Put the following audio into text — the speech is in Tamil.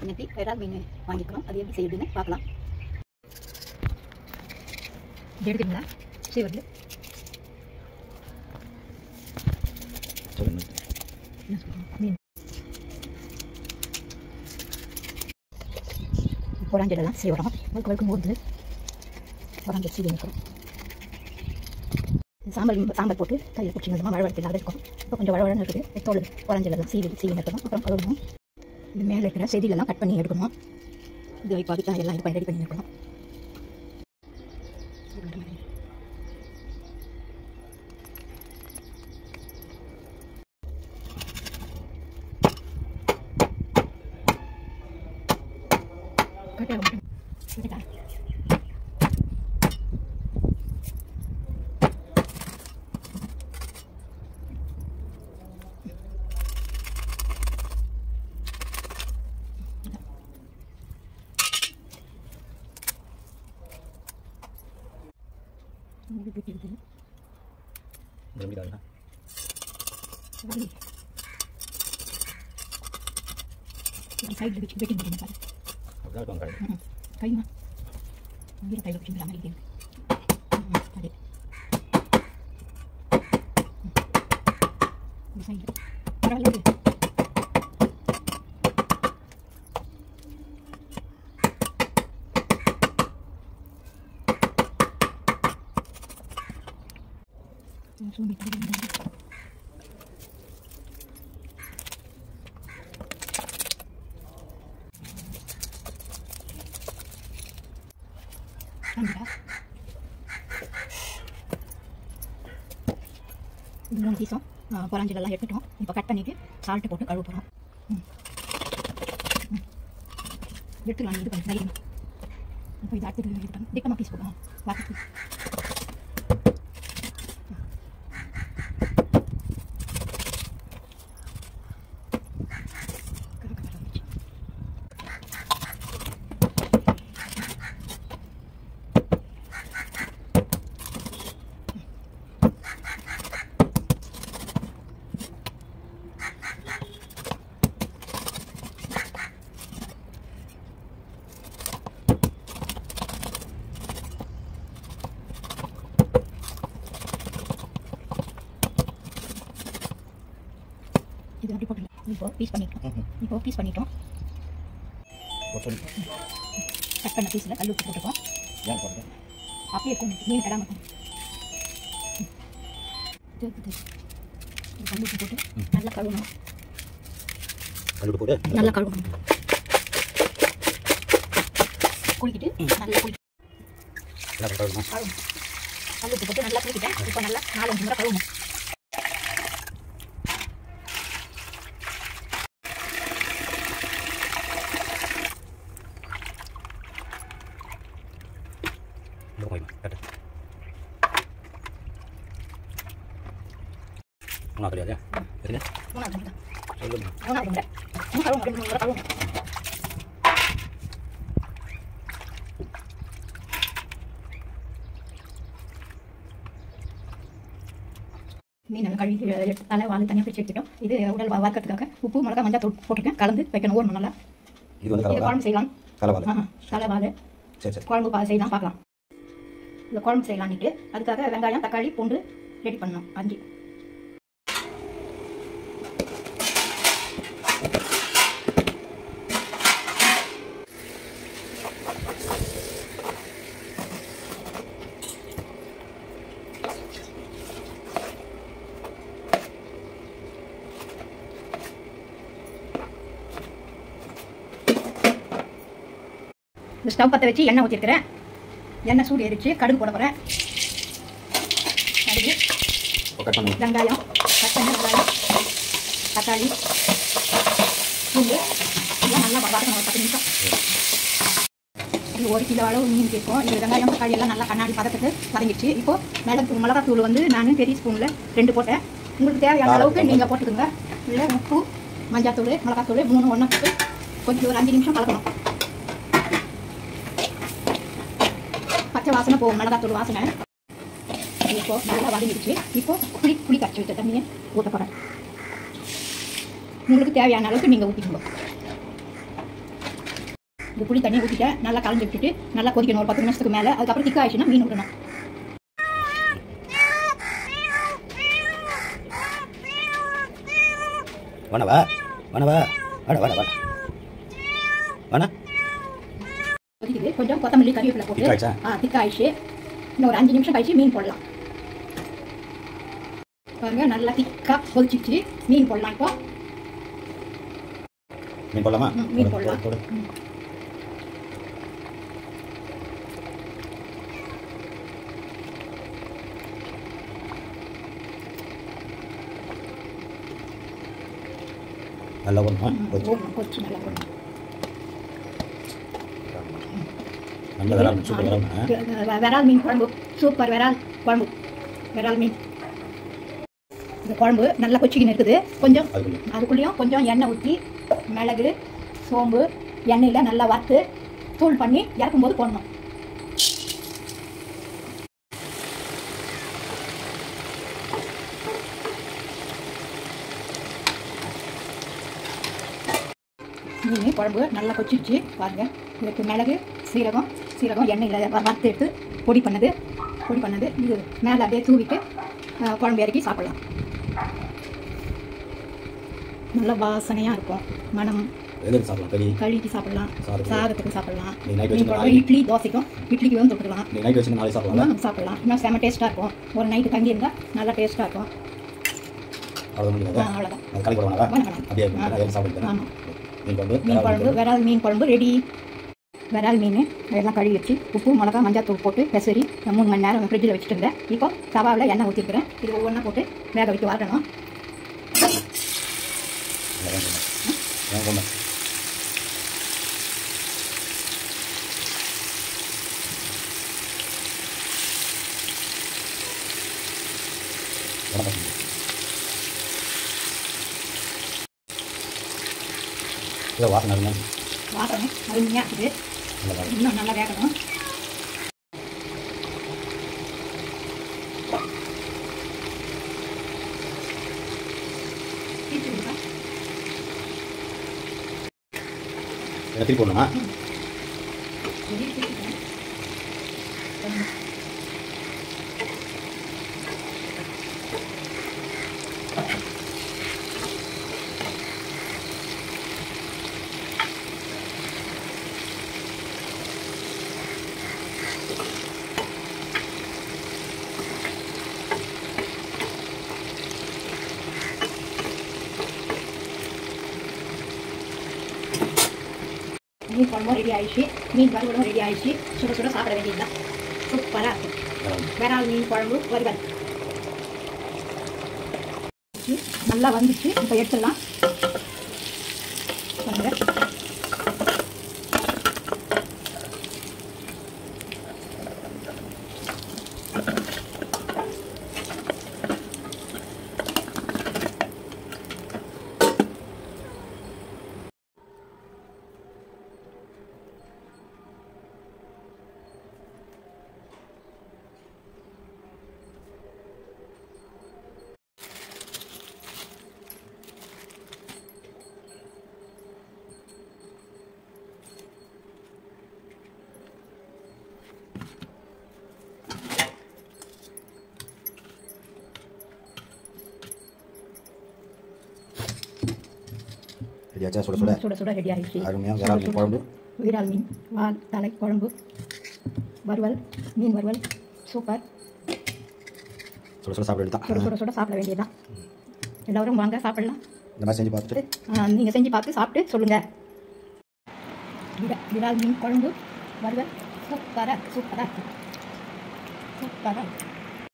இன்னைக்கு இறால் மீன் வாங்கிக்கிறோம் அது எப்படி செய்யுதுன்னு பார்க்கலாம் இது எடுத்துங்களா செய்வது சொல்லுங்க என்ன சொல்றோம் மீன் பொறாஞ்சலாம் செய்கிறோம் வழுக்கு வழுக்கு ஊறுது பொறாஞ்ச சீவி நிற்கிறோம் சாம்பல் சாம்பல் போட்டு கையில் பிடிச்சி நல்லா மழை வளர்த்து இருக்கும் இப்போ கொஞ்சம் வளவழன்னு இருக்குது தோல் பொறாஞ்சலாம் சீவி சீவி நிற்கணும் அப்புறம் கழுவணும் இது மேலே இருக்கிற செடியிலலாம் கட் பண்ணி எடுக்கணும் இது வைப்பா அதுக்கு எல்லாம் இது பண்ணி ரெடி பண்ணி நிற்கணும் கட்டாயம் கட்டாயம் இது பிடிக்கிறது இது எப்படி காரணம் சைடில் வச்சு வெட்டி முடியும் பாரு அப்படிதான் இருக்கும் கடை ம், கைமா வீர கையில் வச்சு மாதிரி இருக்கு ம், அது இந்த சைடில் பரவாயில்ல இது. ம், zoom it பண்ணி. கண்டிப்பா இது மூணு பீஸும் பொறாஞ்சிலெல்லாம் எடுத்துட்டோம் இப்போ கட் பண்ணிவிட்டு சால்ட்டு போட்டு கழுவ போகிறோம் எடுத்துக்கலாம் இது பண்ணி தைரியம் இப்போ இது அடுத்தது இது பண்ணி திட்டமாக பீஸ் போடணும் பாக்கி இது அப்படி போட்டுல இப்போ பீஸ் பண்ணிட்டோம் இப்போ பீஸ் பண்ணிட்டோம் ஒரு சொல்லி கட் பண்ண பீஸில் கல் உப்பு போட்டுக்கோம் ஏன் போடுறது அப்படியே இருக்கும் மீன் கடாம இருக்கும் தேக்கு தேக்கு ஒரு கல் உப்பு போட்டு நல்லா கழுவணும் கல்லுக்கு போட்டு நல்லா கழுவணும் குளிக்கிட்டு நல்லா குளி எல்லாம் கழுவணும் கழுவணும் கல் உப்பு போட்டு நல்லா குளிக்கிட்டேன் இப்போ நல்லா நாலஞ்சு முறை கழுவணும் இந்த பக்கம் வைங்க கட்டு மூணாவது கிடையாது சரிங்க மூணாவது முறை சொல்லுங்க மூணாவது முறை இன்னும் கழுவணும் ரெண்டு மூணு முறை கழுவணும் மீன் நல்லா கழுவி எடுத்து தலை வால் தனியாக பிரிச்சு எடுத்துட்டோம் இது உடல் வ- வறுக்கிறதுக்காக உப்பு மிளகா மஞ்சள் தூள் போட்டுருக்கேன் கலந்து வைக்கணும் ஊறணும் நல்லா இது வந்து இது கலவா குழம்பு செய்யலாம் கலவாது ஆ தலை வால் சரி சரி குழம்பு பா செய்யலாம் பார்க்கலாம் இந்த குழம்பு செய்யலான்னுட்டு அதுக்காக வெங்காயம் தக்காளி பூண்டு ரெடி பண்ணணும் அஞ்சு இந்த ஸ்டவ் பற்ற வச்சு எண்ணெய் ஊற்றிருக்கிறேன் எண்ணெய் சூடு எரிச்சு கடுகு போட போகிறேன் கடுகு இப்போ கட் பண்ணுங்க வெங்காயம் கட் பண்ண வெங்காயம் தக்காளி பூண்டு எல்லாம் நல்லா வதக்கணும் ஒரு பத்து நிமிஷம் இது ஒரு கிலோ அளவு மீன் கேட்கும் இது வெங்காயம் தக்காளி எல்லாம் நல்லா கண்ணாடி பதத்துக்கு வதங்கிடுச்சு இப்போ மிளகு மிளகாத்தூள் வந்து நான் பெரிய ஸ்பூனில் ரெண்டு போட்டேன் உங்களுக்கு தேவையான அளவுக்கு நீங்கள் போட்டுக்கோங்க இல்லை உப்பு மஞ்சாத்தூள் மிளகாத்தூள் மூணு ஒன்றா போட்டு கொஞ்சம் ஒரு அஞ்சு நிமிஷம் கலக்கணும் பச்சை வாசனை போகும் மிளகாத்தூள் வாசனை இப்போ நல்லா வதங்கிடுச்சு இப்போ புளி புளி கரைச்சி வச்ச தண்ணியை ஊற்ற போகிறேன் உங்களுக்கு தேவையான அளவுக்கு நீங்கள் ஊற்றிக்கோங்க இது புளி தண்ணியை ஊற்றிட்டேன் நல்லா கலந்து விட்டுட்டு நல்லா கொதிக்கணும் ஒரு பத்து நிமிஷத்துக்கு மேலே அதுக்கப்புறம் திக்க ஆயிடுச்சுன்னா மீன் விடணும் வேணவா வேணவா வாடா வாடா வாடா வேணா கொதிக்குது கொஞ்சம் கொத்தமல்லி கறிவேப்பிலை போட்டு திக்காயிடுச்சா? ஆ திக்காயிடுச்சு இன்னும் ஒரு அஞ்சு நிமிஷம் கழிச்சு மீன் போடலாம் பாருங்க நல்லா திக்கா கொதிச்சிச்சு மீன் போடலாம் இப்போ மீன் போடலாமா ம், மீன் போடு, போடலாம். போடு. ம். நல்லா போடணுமா ம், போச்சு போடணும் கொதிச்சு நல்லா போடணும் நல்ல விரல் சூப்பர் விரல் ஆ வெ- விரால் மீன் குழம்பு சூப்பர் விரால் குழம்பு விரால் மீன் இந்த குழம்பு நல்லா கொச்சிக்கின்னு இருக்குது கொஞ்சம் அதுக்குள்ள அதுக்குள்ளேயும் கொஞ்சம் எண்ணெய் ஊற்றி மிளகு சோம்பு எண்ணெயில் நல்லா வறுத்து தூள் பண்ணி இறக்கும்போது போடணும் மீன் குழம்பு நல்லா கொச்சிடுச்சு பாருங்க இதுக்கு மிளகு சீரகம் சீரகம் எண்ணெயில் வ- வறுத்து எடுத்து பொடி பண்ணது பொடி பண்ணது இது மேலே அப்படியே தூவிட்டு அஹ், குழம்பு இறக்கி சாப்பிடலாம் நல்ல வாசனையாக இருக்கும் மனம் எதிர்த்து சாப்பிடலாம் கறி கழுவிக்கு சாப்பிடலாம் சாதத்துக்கு. சாதத்துக்கு சாப்பிடலாம் நீ night மீன் வச்சுட்டு குழம்பு நாளைக்கு- இட்லி தோசைக்கும் இட்லிக்கு வந்து தொட்டுக்கலாம் நீ நைட் வச்சு நாளைக்கு சாப்பிடலாம் இன்னும் சாப்பிடலாம் இன்னும் செம்ம டேஸ்ட்டாக இருக்கும் ஒரு நைட்டு தங்கி இருந்தால் நல்லா டேஸ்ட்டாக இருக்கும் அவ்வளோ முடியாது ஆ, அவ்வளோதான் அது கலி போடுவாங்களா வேணாம், வேணாம். அப்படியே ஆ. எடுத்து சாப்பிட்டு ஆமாம் மீன் குழம்பு மீன் விரல் குழம்பு விரால் மீன் குழம்பு ரெடி விரால் மீன் எல்லாம் கழுவி வச்சு உப்பு மிளகா மஞ்சள் தூள் போட்டு பெசரி மூணு மணி நேரம் ஃப்ரிட்ஜில் வச்சுட்டு இருந்தேன் இப்போ தவாவில் எண்ணெய் ஊற்றிருக்கிறேன் இது ஒவ்வொன்றா போட்டு வேக விட்டு வரணும் இல்லை, வேண்டாம். வேண்டாம், வேண்டாம். வேண்டாம். இதோ வாசனை இருக்குங்க. வாசனை அருமையாக இருக்குது நல்லா பாருங்க. இன்னும் நல்லா வேகணும் தீர்த்துடுங்க. இதை திருப்பி போடணுமா இது தீர்த்துடுங்க. மீன் குழம்பும் ரெடி ஆயிடுச்சு மீன் வறுவலும் ரெடி ஆயிடுச்சு சுட சுட சாப்பிட வேண்டியதுதான் சூப்பராக இருக்கும் வேண்டாம். விரால் மீன் குழம்பு வறுவல் நல்லா வந்துச்சு இப்போ எடுத்துடலாம் பாருங்க ரெடியாச்சா சுட சுட சுட சுட ரெடி ஆயிடுச்சு அருமையாக விரால் மீன் குழம்பு விரால் மீன் வால் தலை குழம்பு வறுவல் மீன் வறுவல் சூப்பர் சுட சுட சாப்பிட சுட தான் சுட சுட சாப்பிட வேண்டியதுதான் எல்லாரும் வாங்க சாப்பிடலாம் இந்த மாதிரி செஞ்சு பார்த்துட்டு நீங்கள் செஞ்சு பார்த்து சாப்பிட்டு சொல்லுங்கள் விரால் மீன் குழம்பு வறுவல் சூப்பராக சூப்பராக சூப்பராக